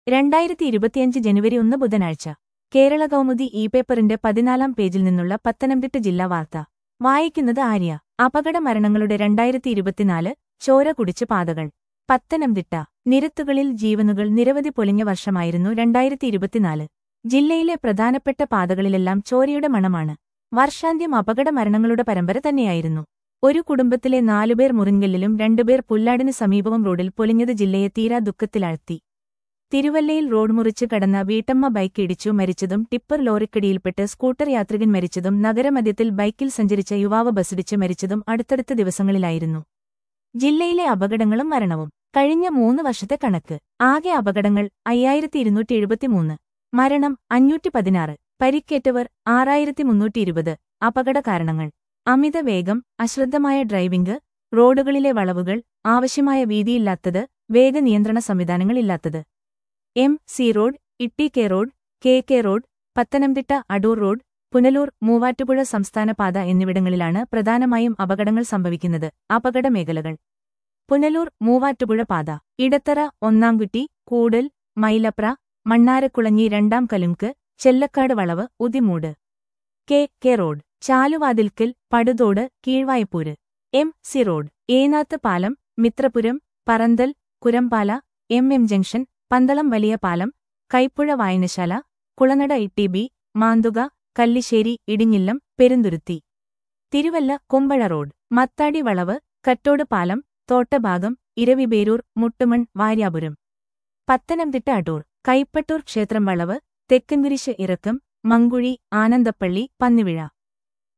രണ്ടായിരത്തി ഇരുപത്തിയഞ്ച് ജനുവരി ഒന്ന് ബുധനാഴ്ച കേരള കൗമുദി ഇ പേപ്പറിന്റെ പതിനാലാം പേജിൽ നിന്നുള്ള പത്തനംതിട്ട ജില്ലാ വാർത്ത വായിക്കുന്നത് ആര്യ അപകട മരണങ്ങളുടെ രണ്ടായിരത്തി ഇരുപത്തിനാല് ചോര കുടിച്ച് പാതകൾ പത്തനംതിട്ട നിരത്തുകളിൽ ജീവനുകൾ നിരവധി പൊലിഞ്ഞ വർഷമായിരുന്നു രണ്ടായിരത്തി ഇരുപത്തിനാല് ജില്ലയിലെ പ്രധാനപ്പെട്ട പാതകളിലെല്ലാം ചോരയുടെ മണമാണ് വർഷാന്ത്യം അപകട മരണങ്ങളുടെ പരമ്പര തന്നെയായിരുന്നു ഒരു കുടുംബത്തിലെ നാലുപേർ മുറിങ്കല്ലിലും രണ്ടുപേർ പുല്ലാടിന് സമീപവും റോഡിൽ പൊലിഞ്ഞത് ജില്ലയെ തീരാ ദുഃഖത്തിലാഴ്ത്തി തിരുവല്ലയിൽ റോഡ് മുറിച്ച് കടന്ന വീട്ടമ്മ ബൈക്ക് ഇടിച്ചു മരിച്ചതും ടിപ്പർ ലോറിക്കടിയിൽപ്പെട്ട് സ്കൂട്ടർ യാത്രികൻ മരിച്ചതും നഗരമധ്യത്തിൽ ബൈക്കിൽ സഞ്ചരിച്ച യുവാവ് ബസ്സിടിച്ച് മരിച്ചതും അടുത്തടുത്ത ദിവസങ്ങളിലായിരുന്നു ജില്ലയിലെ അപകടങ്ങളും മരണവും കഴിഞ്ഞ മൂന്ന് വർഷത്തെ കണക്ക് ആകെ അപകടങ്ങൾ അയ്യായിരത്തി ഇരുന്നൂറ്റി എഴുപത്തിമൂന്ന് മരണം അഞ്ഞൂറ്റി പതിനാറ് പരിക്കേറ്റവർ ആറായിരത്തി മുന്നൂറ്റി ഇരുപത് അപകട കാരണങ്ങൾ അമിത വേഗം അശ്രദ്ധമായ ഡ്രൈവിംഗ് റോഡുകളിലെ വളവുകൾ ആവശ്യമായ വീതിയില്ലാത്തത് വേഗനിയന്ത്രണ സംവിധാനങ്ങളില്ലാത്തത് എം സി റോഡ് ഇട്ടി K road K K road Pathanamthitta Adoor road Punalur Muvattupuzha സംസ്ഥാന പാത എന്നിവിടങ്ങളിലാണ് പ്രധാനമായും അപകടങ്ങൾ സംഭവിക്കുന്നത് അപകട മേഖലകൾ പുനലൂർ മൂവാറ്റുപുഴ പാത ഇടത്തറ ഒന്നാംകുറ്റി കൂടൽ മൈലപ്ര മണ്ണാരക്കുളഞ്ഞി രണ്ടാം കലുങ്ക് ചെല്ലക്കാട് വളവ് Udimood K K road Chaluvathilkal Paduthodu Keezhvaippur M C road Enath പാലം Mithrapuram Paranthal Kurampala M M junction Pandalam വലിയ പാലം കൈപ്പുഴ വായനശാല കുളനട ഇട്ടി ബി മാന്തുക കല്ലിശ്ശേരി ഇടിഞ്ഞില്ലം പെരുന്തുരുത്തി തിരുവല്ല കുമ്പഴ റോഡ് മത്താടി വളവ് കട്ടോട് പാലം തോട്ടഭാഗം ഇരവിബേരൂർ മുട്ടുമൺ വാര്യാപുരം പത്തനംതിട്ട അടൂർ കൈപ്പട്ടൂർ ക്ഷേത്രം വളവ് തെക്കൻകുരിശ് ഇറക്കം മങ്കുഴി ആനന്ദപ്പള്ളി പന്നിവിഴ